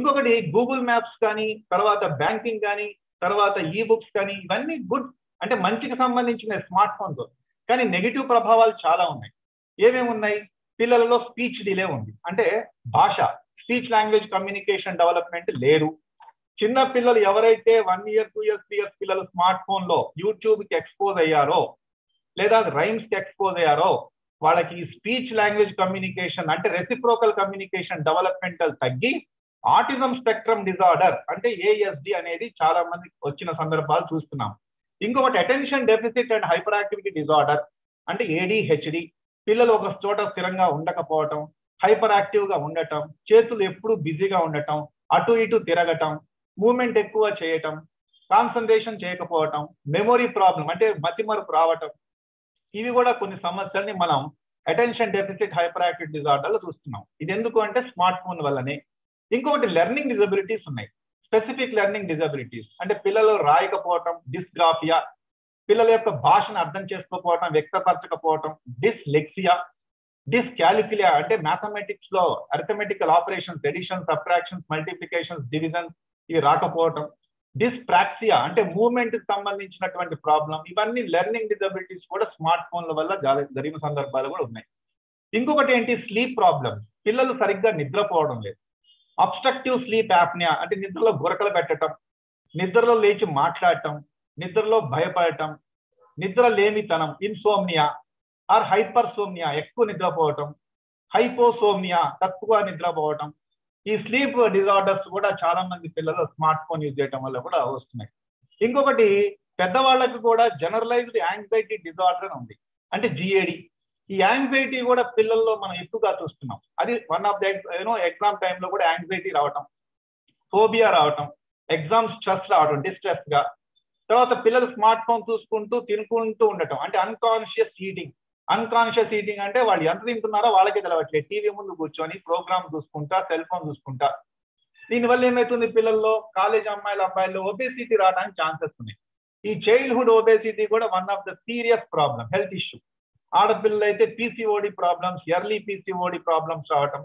ఇంకొకటి Google maps కానీ తర్వాత బ్యాంకింగ్ కానీ తర్వాత ఈ బుక్స్ కానీ ఇవన్నీ గుడ్ అంటే మంచికి సంబంధించిన స్మార్ట్ ఫోన్స్ కానీ నెగిటివ్ ప్రభావాలు చాలా ఉన్నాయి ఏమేమి ఉన్నాయి పిల్లలలో స్పీచ్ డిలే ఉంది అంటే భాష స్పీచ్ లాంగ్వేజ్ కమ్యూనికేషన్ డెవలప్మెంట్ లేదు చిన్న పిల్లలు ఎవరైతే one year two years three years పిల్లలు స్మార్ట్ ఫోన్ లో యూట్యూబ్ కి ఎక్స్పోజ్ అయ్యారో లేదా రైమ్స్ కి ఎక్స్పోజ్ అయ్యారో వాళ్ళకి స్పీచ్ లాంగ్వేజ్ కమ్యూనికేషన్ అంటే రెసిప్రోకల్ కమ్యూనికేషన్ డెవలప్మెంటల్ తగ్గి ఆటిజం స్పెక్ట్రమ్ డిజార్డర్ అంటే ఏఎస్డి అనేది చాలా మంది వచ్చిన సందర్భాలు చూస్తున్నాం ఇంకొకటి attention deficit and hyper activity disorder అంటే ఏడిహెచ్డి పిల్లలు ఒక చోట స్థిరంగా ఉండకపోవటం హైపర్ యాక్టివ్ గా ఉండటం చేతులు ఎప్పుడు బిజీగా ఉండటం అటు ఇటు తిరగటం మూమెంట్ ఎక్కువ చేయటం కాన్సన్ట్రేషన్ చేయకపోవటం మెమొరీ ప్రాబ్లం అంటే మతిమరుపు రావటం ఇవి కూడా కొన్ని సమస్యల్ని మనం అటెన్షన్ డెఫిసిట్ హైపర్ యాక్టివ్ డిజార్డర్లో చూస్తున్నాం ఇది ఎందుకు అంటే స్మార్ట్ ఫోన్ వల్లనే ఇంకొకటి లెర్నింగ్ డిజబిలిటీస్ ఉన్నాయి స్పెసిఫిక్ లెర్నింగ్ డిజబిలిటీస్ అంటే పిల్లలు రాయకపోవటం డిస్గ్రాఫియా పిల్లల యొక్క భాషను అర్థం చేసుకోకపోవటం వ్యక్తపరచకపోవటం డిస్లెక్సియా డిస్కాలిక్యులియా అంటే మ్యాథమెటిక్స్ లో arithmetical operations addition subtractions multiplications divisions ఇవి రాకపోవటం డిస్ప్రాక్సియా అంటే మూవ్మెంట్ కి సంబంధించినటువంటి ప్రాబ్లం ఇవన్నీ లెర్నింగ్ డిజబిలిటీస్ కూడా స్మార్ట్ ఫోన్ల వల్ల జరిగిన సందర్భాలు కూడా ఉన్నాయి ఇంకొకటి ఏంటి స్లీప్ ప్రాబ్లమ్ పిల్లలు సరిగ్గా నిద్రపోవడం లేదు అబ్స్ట్రక్టివ్ స్లీప్ యాప్నియా అంటే నిద్రలో గురకలు పెట్టడం నిద్రలో లేచి మాట్లాడటం నిద్రలో భయపడటం నిద్ర లేమితనం ఇన్సోమ్నియా ఆర్ హైపర్సోమ్నియా ఎక్కువ నిద్రపోవటం హైపోసోమ్నియా తక్కువ నిద్రపోవటం ఈ స్లీప్ డిజార్డర్స్ కూడా చాలా మంది పిల్లలు స్మార్ట్ ఫోన్ యూజ్ చేయడం వల్ల కూడా వస్తున్నాయి ఇంకొకటి పెద్దవాళ్ళకి కూడా జనరలైజ్డ్ యాంగ్జైటీ డిజార్డర్ అని ఉంది అంటే జిఏడి ఈ యాంగ్జైటీ కూడా పిల్లల్లో మనం ఎక్కువగా చూస్తున్నాం అది one of the you know exam టైంలో కూడా యాంగ్జైటీ రావటం ఫోబియా రావటం ఎగ్జామ్ స్ట్రెస్ రావటం డిస్ట్రెస్ గా తర్వాత పిల్లలు స్మార్ట్ ఫోన్ చూసుకుంటూ తినుకుంటూ ఉండటం అంటే అన్కాన్షియస్ ఈటింగ్ అన్కాన్షియస్ ఈటింగ్ అంటే వాళ్ళు ఎంత తింటున్నారో వాళ్ళకే తెలవట్లేదు టీవీ ముందు కూర్చొని ప్రోగ్రామ్ చూసుకుంటా సెల్ ఫోన్ చూసుకుంటా దీనివల్ల ఏమవుతుంది పిల్లల్లో కాలేజ్ అమ్మాయిల అబ్బాయిల్లో ఒబేసిటీ రావడానికి ఛాన్సెస్ ఉన్నాయి ఈ చైల్డ్హుడ్ ఒబేసిటీ కూడా one of the serious problem health issue ఆడపిల్లలు అయితే PCOD problems early PCOD problems రావటం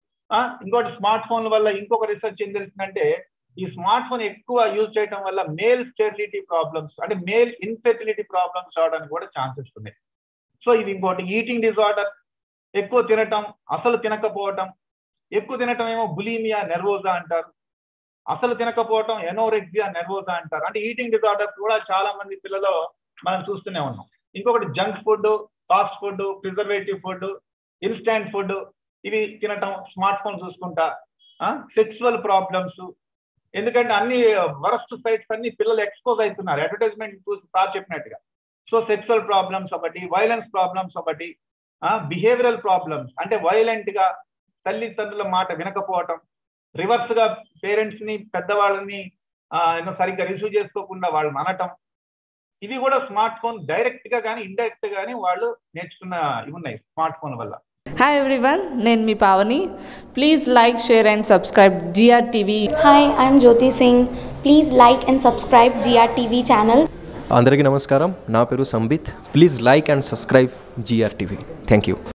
ఇంకోటి స్మార్ట్ ఫోన్ల వల్ల ఇంకొక రీసెర్చ్ ఏం తెలిసిందంటే ఈ స్మార్ట్ ఫోన్ ఎక్కువ యూజ్ చేయడం వల్ల మేల్ స్టెరిలిటీ ప్రాబ్లమ్స్ అంటే మేల్ ఇన్ఫెర్టిలిటీ ప్రాబ్లమ్స్ రావడానికి కూడా ఛాన్సెస్ ఉన్నాయి సో ఇది ఇంకోటి ఈటింగ్ డిజార్డర్ ఎక్కువ తినటం అసలు తినకపోవటం ఎక్కువ తినటం ఏమో బులీమియా నెర్వోజా అంటారు అసలు తినకపోవటం ఎనోరెక్సియా నెర్వోజా అంటారు అంటే ఈటింగ్ డిజార్డర్స్ కూడా చాలా మంది పిల్లలు మనం చూస్తూనే ఉన్నాం ఇంకొకటి junk food fast food preservative food instant food ఇవి తినటం స్మార్ట్ ఫోన్ చూసుకుంటా సెక్సువల్ ప్రాబ్లమ్స్ ఎందుకంటే అన్ని వరస్ట్ సైట్స్ అన్ని పిల్లలు ఎక్స్పోజ్ అవుతున్నారు అడ్వర్టైజ్మెంట్ చూసి సార్ చెప్పినట్టుగా సో సెక్సువల్ ప్రాబ్లమ్స్ ఒకటి వైలెన్స్ ప్రాబ్లమ్స్ ఒకటి బిహేవియరల్ ప్రాబ్లమ్స్ అంటే వైలెంట్ గా తల్లిదండ్రుల మాట వినకపోవటం రివర్స్ గా పేరెంట్స్ ని పెద్దవాళ్ళని సరిగ్గా రిసీవ్ చేసుకోకుండా వాళ్ళని అనటం ఇవి కూడా స్మార్ట్ ఫోన్ డైరెక్ట్ గా కానీ ఇండైరెక్ట్ గానీ వాళ్ళు నేర్చుకున్న ఇవి ఉన్నాయి స్మార్ట్ ఫోన్ వల్ల హాయ్ ఎవ్రీవన్ నేను మీ Pavani please like share and subscribe GR TV Hi, I'm Jyoti Singh. Please like and subscribe GRTV channel. అందరికీ నమస్కారం నా పేరు Sambit please like and subscribe GR TV thank you